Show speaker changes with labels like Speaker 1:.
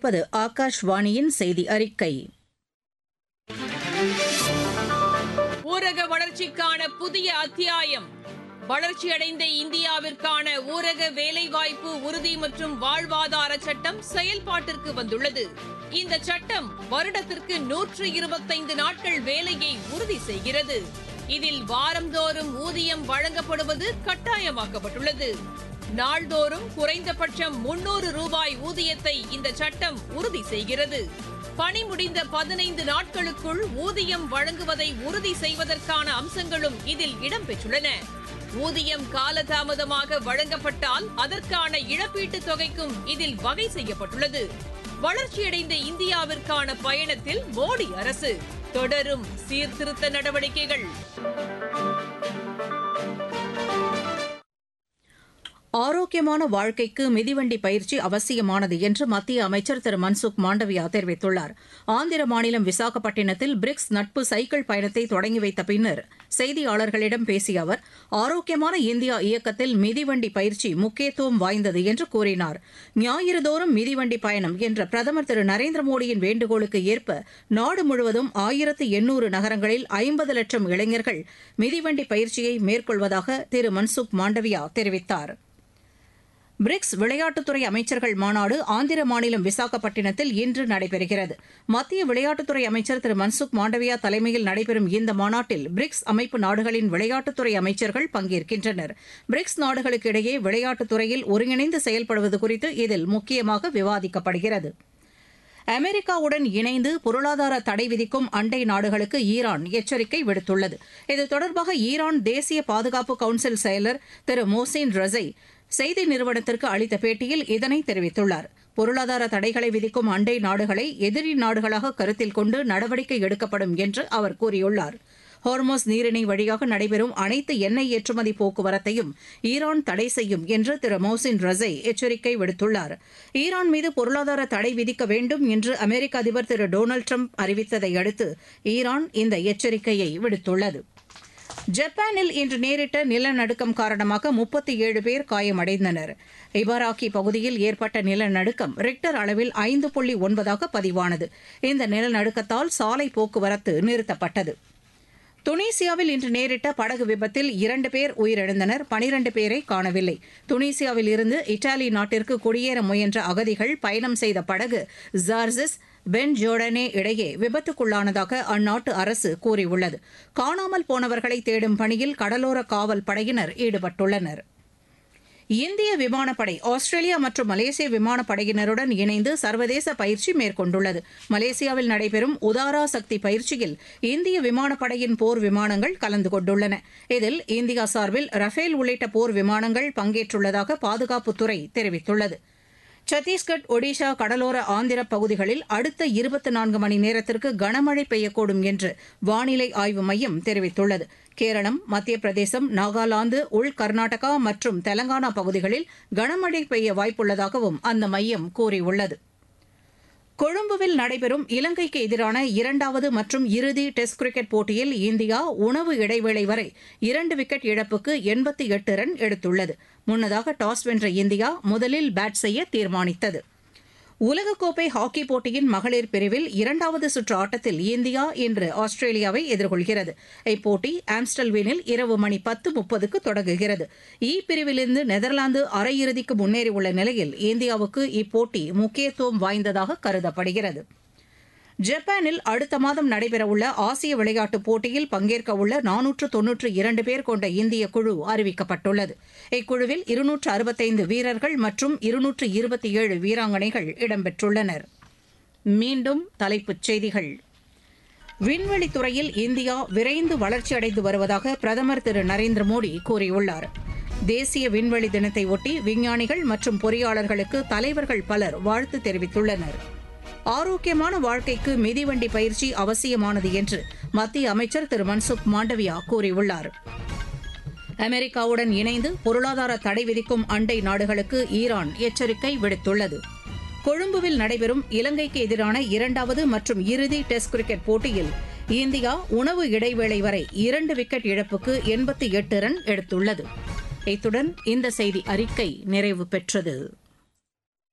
Speaker 1: கேட்பது ஆகாஷ்வாணியின் செய்தி அறிக்கை
Speaker 2: ஊரக வளர்ச்சிக்கான புதிய அத்தியாயம் வளர்ச்சியடைந்த இந்தியாவிற்கான ஊரக வேலைவாய்ப்பு உறுதி மற்றும் வாழ்வாதார சட்டம் செயல்பாட்டிற்கு வந்துள்ளது இந்த சட்டம் வருடத்திற்கு நூற்று இருபத்தைந்து நாட்கள் வேலையை உறுதி செய்கிறது இதில் வாரந்தோறும் ஊதியம் வழங்கப்படுவது கட்டாயமாக்கப்பட்டுள்ளது நாள்தோறும் குறைந்தபட்சம் முன்னூறு ரூபாய் ஊதியத்தை இந்த சட்டம் உறுதி செய்கிறது பணி முடிந்த பதினைந்து நாட்களுக்குள் ஊதியம் வழங்குவதை உறுதி செய்வதற்கான அம்சங்களும் இதில் இடம்பெற்றுள்ளன ஊதியம் காலதாமதமாக வழங்கப்பட்டால் அதற்கான இழப்பீட்டுத் தொகைக்கும் இதில் வகை செய்யப்பட்டுள்ளது வளர்ச்சியடைந்த இந்தியாவிற்கான பயணத்தில் மோடி அரசு தொடரும் சீர்திருத்த நடவடிக்கைகள்
Speaker 1: ஆரோக்கியமான வாழ்க்கைக்கு மிதிவண்டி பயிற்சி அவசியமானது என்று மத்திய அமைச்சர் திரு மன்சுக் மாண்டவியா தெரிவித்துள்ளார் ஆந்திர மாநிலம் விசாகப்பட்டினத்தில் பிரிக்ஸ் நட்பு சைக்கிள் பயணத்தை தொடங்கி வைத்த பின்னர் செய்தியாளர்களிடம் பேசிய அவர் ஆரோக்கியமான இந்தியா இயக்கத்தில் மிதிவண்டி பயிற்சி முக்கியத்துவம் வாய்ந்தது என்று கூறினார் ஞாயிறுதோறும் மிதிவண்டி பயணம் என்ற பிரதமர் திரு நரேந்திர மோடியின் வேண்டுகோளுக்கு ஏற்ப நாடு முழுவதும் ஆயிரத்து எண்ணூறு நகரங்களில் ஐம்பது லட்சம் இளைஞர்கள் மிதிவண்டி பயிற்சியை மேற்கொள்வதாக திரு மன்சுக் மாண்டவியா தெரிவித்தார் பிரிக்ஸ் விளையாட்டுத்துறை அமைச்சர்கள் மாநாடு ஆந்திர மாநிலம் விசாகப்பட்டினத்தில் இன்று நடைபெறுகிறது மத்திய விளையாட்டுத்துறை அமைச்சர் திரு மன்சுக் மாண்டவியா தலைமையில் நடைபெறும் இந்த மாநாட்டில் பிரிக்ஸ் அமைப்பு நாடுகளின் விளையாட்டுத்துறை அமைச்சர்கள் பங்கேற்கின்றனர் பிரிக்ஸ் நாடுகளுக்கு இடையே விளையாட்டுத்துறையில் ஒருங்கிணைந்து செயல்படுவது குறித்து இதில் முக்கியமாக விவாதிக்கப்படுகிறது அமெரிக்காவுடன் இணைந்து பொருளாதார தடை விதிக்கும் அண்டை நாடுகளுக்கு ஈரான் எச்சரிக்கை விடுத்துள்ளது இது தொடர்பாக ஈரான் தேசிய பாதுகாப்பு கவுன்சில் செயலர் திரு மோசின் ரசை செய்தி நிறுவனத்திற்கு அளித்த பேட்டியில் இதனை தெரிவித்துள்ளார் பொருளாதார தடைகளை விதிக்கும் அண்டை நாடுகளை எதிரி நாடுகளாக கருத்தில் கொண்டு நடவடிக்கை எடுக்கப்படும் என்று அவர் கூறியுள்ளார் ஹார்மோஸ் நீரிணை வழியாக நடைபெறும் அனைத்து எண்ணெய் ஏற்றுமதி போக்குவரத்தையும் ஈரான் தடை செய்யும் என்று திரு மோசின் ரசை எச்சரிக்கை விடுத்துள்ளார் ஈரான் மீது பொருளாதார தடை விதிக்க வேண்டும் என்று அமெரிக்க அதிபர் திரு டொனால்டு ட்ரம்ப் அறிவித்ததை அடுத்து ஈரான் இந்த எச்சரிக்கையை விடுத்துள்ளது ஜப்பானில் இன்று நேரிட்ட நிலநடுக்கம் காரணமாக முப்பத்தி ஏழு பேர் காயமடைந்தனர் இபாராக்கி பகுதியில் ஏற்பட்ட நிலநடுக்கம் ரிக்டர் அளவில் ஐந்து புள்ளி ஒன்பதாக பதிவானது இந்த நிலநடுக்கத்தால் சாலை போக்குவரத்து நிறுத்தப்பட்டது துனீசியாவில் இன்று நேரிட்ட படகு விபத்தில் இரண்டு பேர் உயிரிழந்தனர் பனிரண்டு பேரை காணவில்லை துனீசியாவில் இருந்து இத்தாலி நாட்டிற்கு குடியேற முயன்ற அகதிகள் பயணம் செய்த படகு ஜார்ஜஸ் பென் ஜோர்டனே இடையே விபத்துக்குள்ளானதாக அந்நாட்டு அரசு கூறியுள்ளது காணாமல் போனவர்களை தேடும் பணியில் கடலோர காவல் படையினர் ஈடுபட்டுள்ளனர் இந்திய விமானப்படை ஆஸ்திரேலியா மற்றும் மலேசிய விமானப்படையினருடன் இணைந்து சர்வதேச பயிற்சி மேற்கொண்டுள்ளது மலேசியாவில் நடைபெறும் உதாரா சக்தி பயிற்சியில் இந்திய விமானப்படையின் போர் விமானங்கள் கலந்து கொண்டுள்ளன இதில் இந்தியா சார்பில் ரஃபேல் உள்ளிட்ட போர் விமானங்கள் பங்கேற்றுள்ளதாக பாதுகாப்புத்துறை தெரிவித்துள்ளது சத்தீஸ்கட் ஒடிஷா கடலோர ஆந்திர பகுதிகளில் அடுத்த இருபத்தி நான்கு மணி நேரத்திற்கு கனமழை பெய்யக்கூடும் என்று வானிலை ஆய்வு மையம் தெரிவித்துள்ளது கேரளம் மத்திய பிரதேசம் நாகாலாந்து உள் கர்நாடகா மற்றும் தெலங்கானா பகுதிகளில் கனமழை பெய்ய வாய்ப்புள்ளதாகவும் அந்த மையம் கூறியுள்ளது கொழும்புவில் நடைபெறும் இலங்கைக்கு எதிரான இரண்டாவது மற்றும் இறுதி டெஸ்ட் கிரிக்கெட் போட்டியில் இந்தியா உணவு இடைவேளை வரை இரண்டு விக்கெட் இழப்புக்கு எண்பத்தி எட்டு ரன் எடுத்துள்ளது முன்னதாக டாஸ் வென்ற இந்தியா முதலில் பேட் செய்ய தீர்மானித்தது உலகக்கோப்பை ஹாக்கி போட்டியின் மகளிர் பிரிவில் இரண்டாவது சுற்று ஆட்டத்தில் இந்தியா இன்று ஆஸ்திரேலியாவை எதிர்கொள்கிறது இப்போட்டி ஆம்ஸ்டல்வீனில் இரவு மணி பத்து முப்பதுக்கு தொடங்குகிறது இ பிரிவிலிருந்து நெதர்லாந்து அரையிறுதிக்கு முன்னேறியுள்ள நிலையில் இந்தியாவுக்கு இப்போட்டி முக்கியத்துவம் வாய்ந்ததாக கருதப்படுகிறது ஜப்பானில் அடுத்த மாதம் நடைபெறவுள்ள ஆசிய விளையாட்டுப் போட்டியில் பங்கேற்கவுள்ள நானூற்று தொன்னூற்று இரண்டு பேர் கொண்ட இந்திய குழு அறிவிக்கப்பட்டுள்ளது இக்குழுவில் இருநூற்று அறுபத்தைந்து வீரர்கள் மற்றும் இருநூற்று இருபத்தி ஏழு வீராங்கனைகள் இடம்பெற்றுள்ளனர் மீண்டும் தலைப்புச் செய்திகள் விண்வெளித்துறையில் இந்தியா விரைந்து வளர்ச்சியடைந்து வருவதாக பிரதமர் திரு நரேந்திர மோடி கூறியுள்ளார் தேசிய விண்வெளி தினத்தை ஒட்டி விஞ்ஞானிகள் மற்றும் பொறியாளர்களுக்கு தலைவர்கள் பலர் வாழ்த்து தெரிவித்துள்ளனர் ஆரோக்கியமான வாழ்க்கைக்கு மிதிவண்டி பயிற்சி அவசியமானது என்று மத்திய அமைச்சர் திரு மன்சுக் மாண்டவியா கூறியுள்ளார் அமெரிக்காவுடன் இணைந்து பொருளாதார தடை விதிக்கும் அண்டை நாடுகளுக்கு ஈரான் எச்சரிக்கை விடுத்துள்ளது கொழும்புவில் நடைபெறும் இலங்கைக்கு எதிரான இரண்டாவது மற்றும் இறுதி டெஸ்ட் கிரிக்கெட் போட்டியில் இந்தியா உணவு இடைவேளை வரை இரண்டு விக்கெட் இழப்புக்கு எண்பத்தி எட்டு ரன் எடுத்துள்ளது இத்துடன் இந்த செய்தி அறிக்கை நிறைவு பெற்றது